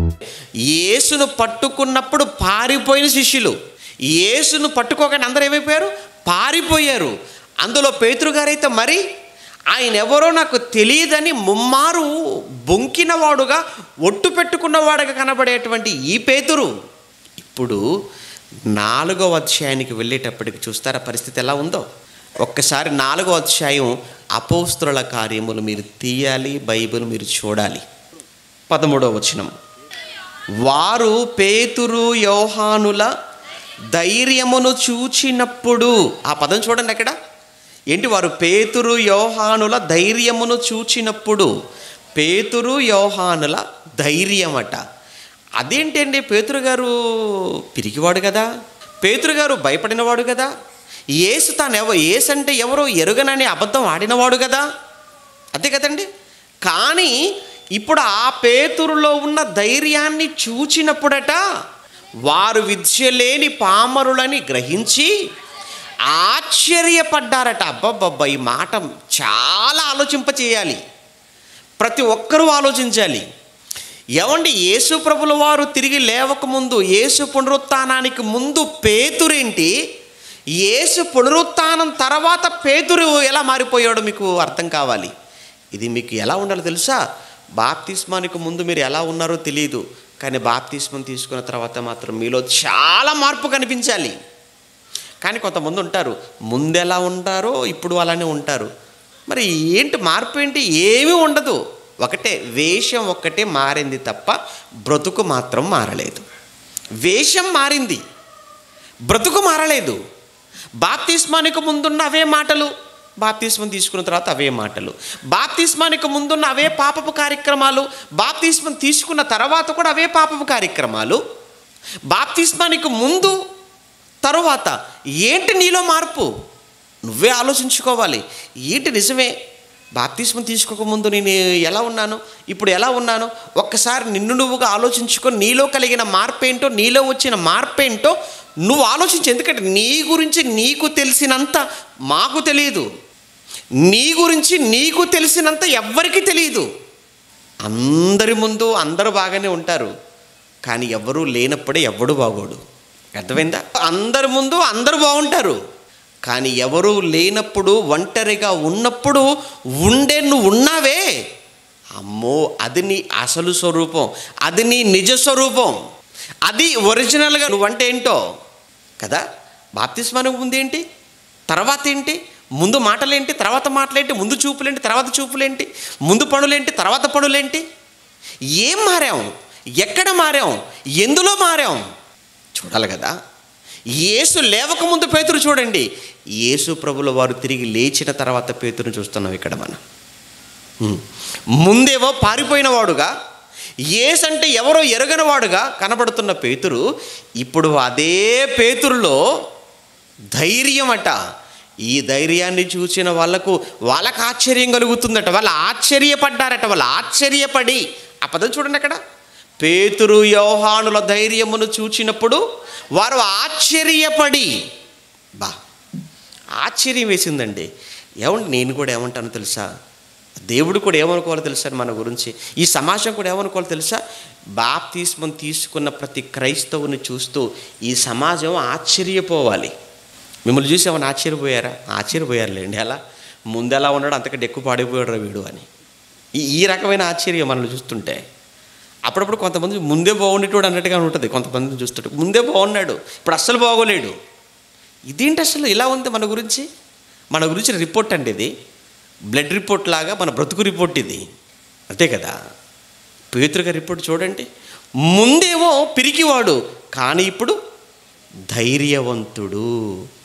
యేసును పట్టుకున్నప్పుడు పారిపోయిన శిష్యులు యేసును పట్టుకోగానే అందరూ ఏమైపోయారు పారిపోయారు అందులో పేతురు గారైతే మరి ఆయన ఎవరో నాకు తెలియదని ముమ్మారు బొంకినవాడుగా ఒట్టు పెట్టుకున్నవాడుగా కనబడేటువంటి ఈ పేతురు ఇప్పుడు నాలుగో అధ్యాయానికి వెళ్ళేటప్పటికి చూస్తారా పరిస్థితి ఎలా ఉందో ఒక్కసారి నాలుగో అధ్యాయం అపోస్తుల కార్యములు మీరు తీయాలి బైబిల్ మీరు చూడాలి పదమూడవ వచనం వారు పేతురు యోహానుల ధైర్యమును చూచినప్పుడు ఆ పదం చూడండి అక్కడ ఏంటి వారు పేతురు యోహానుల ధైర్యమును చూచినప్పుడు పేతురు యోహానుల ధైర్యమట అదేంటండి పేతురు గారు పిరిగివాడు కదా పేతురు గారు భయపడినవాడు కదా ఏసు తాను ఎవ ఏసు అంటే ఎవరో ఎరుగనని అబద్ధం ఆడినవాడు కదా అంతే కదండి కానీ ఇప్పుడు ఆ పేతురులో ఉన్న ధైర్యాన్ని చూచినప్పుడట వారు విద్య లేని పామరులని గ్రహించి ఆశ్చర్యపడ్డారట అబ్బబ్బబ్బా ఈ మాట చాలా ఆలోచింపచేయాలి ప్రతి ఒక్కరూ ఆలోచించాలి ఏమండి యేసు ప్రభుల వారు తిరిగి లేవకముందు యేసు పునరుత్థానానికి ముందు పేతురేంటి యేసు పునరుత్థానం తర్వాత పేతురు ఎలా మారిపోయాడో మీకు అర్థం కావాలి ఇది మీకు ఎలా ఉండాలో తెలుసా బాప్తిస్మానికి ముందు మీరు ఎలా ఉన్నారో తెలియదు కానీ బాప్తిస్మం తీసుకున్న తర్వాత మాత్రం మీలో చాలా మార్పు కనిపించాలి కానీ కొంతమంది ఉంటారు ముందు ఎలా ఉంటారో ఇప్పుడు అలానే ఉంటారు మరి ఏంటి మార్పు ఏంటి ఏమీ ఉండదు ఒకటే వేషం ఒక్కటే మారింది తప్ప బ్రతుకు మాత్రం మారలేదు వేషం మారింది బ్రతుకు మారలేదు బాప్తిస్మానికి ముందున్న అవే మాటలు బాప్తిస్మం తీసుకున్న తర్వాత అవే మాటలు బాప్తిస్మానికి ముందున్న అవే పాపపు కార్యక్రమాలు బాప్తిస్మం తీసుకున్న తర్వాత కూడా అవే పాపపు కార్యక్రమాలు బాప్తిస్మానికి ముందు తరువాత ఏంటి నీలో మార్పు నువ్వే ఆలోచించుకోవాలి ఏంటి నిజమే బాప్తిస్మం తీసుకోకముందు నేను ఎలా ఉన్నాను ఇప్పుడు ఎలా ఉన్నాను ఒక్కసారి నిన్ను నువ్వుగా ఆలోచించుకొని నీలో కలిగిన మార్పేంటో నీలో వచ్చిన మార్పేంటో నువ్వు ఆలోచించు ఎందుకంటే నీ గురించి నీకు తెలిసినంత మాకు తెలియదు నీ గురించి నీకు తెలిసినంత ఎవ్వరికీ తెలియదు అందరి ముందు అందరూ బాగానే ఉంటారు కానీ ఎవరూ లేనప్పుడే ఎవడు బాగోడు అర్థమైందా అందరి ముందు అందరూ బాగుంటారు కానీ ఎవరూ లేనప్పుడు ఒంటరిగా ఉన్నప్పుడు ఉండే నువ్వు ఉన్నావే అమ్మో అది నీ అసలు స్వరూపం అది నీ నిజ స్వరూపం అది ఒరిజినల్గా నువ్వంటే ఏంటో కదా బాప్తిస్మానికి ముందు ఏంటి తర్వాత ఏంటి ముందు మాటలేంటి తర్వాత మాటలేంటి ముందు చూపులేంటి తర్వాత చూపులేంటి ముందు పనులేంటి తర్వాత పనులేంటి ఏం మారాం ఎక్కడ మారాం ఎందులో మారాం చూడాలి కదా యేసు లేవకముందు పేతురు చూడండి యేసు ప్రభుల వారు తిరిగి లేచిన తర్వాత పేతురుని చూస్తున్నాం ఇక్కడ మనం ఉమ్. ముందేమో పారిపోయిన వాడుగా యేసు అంటే ఎవరో ఎరగని వాడుగా కనబడుతున్న పేతురు ఇప్పుడు అదే పేతురులో ధైర్యం అట ఈ ధైర్యాన్ని చూసిన వాళ్ళకు వాళ్ళకు ఆశ్చర్యం కలుగుతుందట వాళ్ళు ఆశ్చర్యపడ్డారట వాళ్ళు ఆశ్చర్యపడి ఆ పదం చూడండి అక్కడ పేతురు యోహానుల ధైర్యమును చూచినప్పుడు వారు ఆశ్చర్యపడి బా ఆశ్చర్యం వేసిందండి ఏమండి నేను కూడా ఏమంటానో తెలుసా దేవుడు కూడా ఏమనుకోవాలో తెలుసా మన గురించి ఈ సమాజం కూడా ఏమనుకోవాలో తెలుసా బాప్తిస్మం తీసుకున్న ప్రతి క్రైస్తవుని చూస్తూ ఈ సమాజం ఆశ్చర్యపోవాలి మిమ్మల్ని చూసి ఏమైనా ఆశ్చర్యపోయారా ఆశ్చర్యపోయారులేండి అలా ముందు ఎలా ఉన్నాడు అంతకంటే ఎక్కువ పాడిపోయాడు వీడు అని ఈ ఈ రకమైన ఆశ్చర్యం మనల్ని చూస్తుంటే అప్పుడప్పుడు కొంతమంది ముందే బాగుండేటోడు అన్నట్టుగా ఉంటుంది కొంతమందిని చూస్తుంటే ముందే బాగున్నాడు ఇప్పుడు అస్సలు బాగోలేడు ఇదేంటి అసలు ఇలా ఉంది మన గురించి మన గురించి రిపోర్ట్ అండి ఇది బ్లడ్ రిపోర్ట్ లాగా మన బ్రతుకు రిపోర్ట్ ఇది అంతే కదా పేతురుగా రిపోర్ట్ చూడండి ముందేమో పిరికివాడు కానీ ఇప్పుడు ధైర్యవంతుడు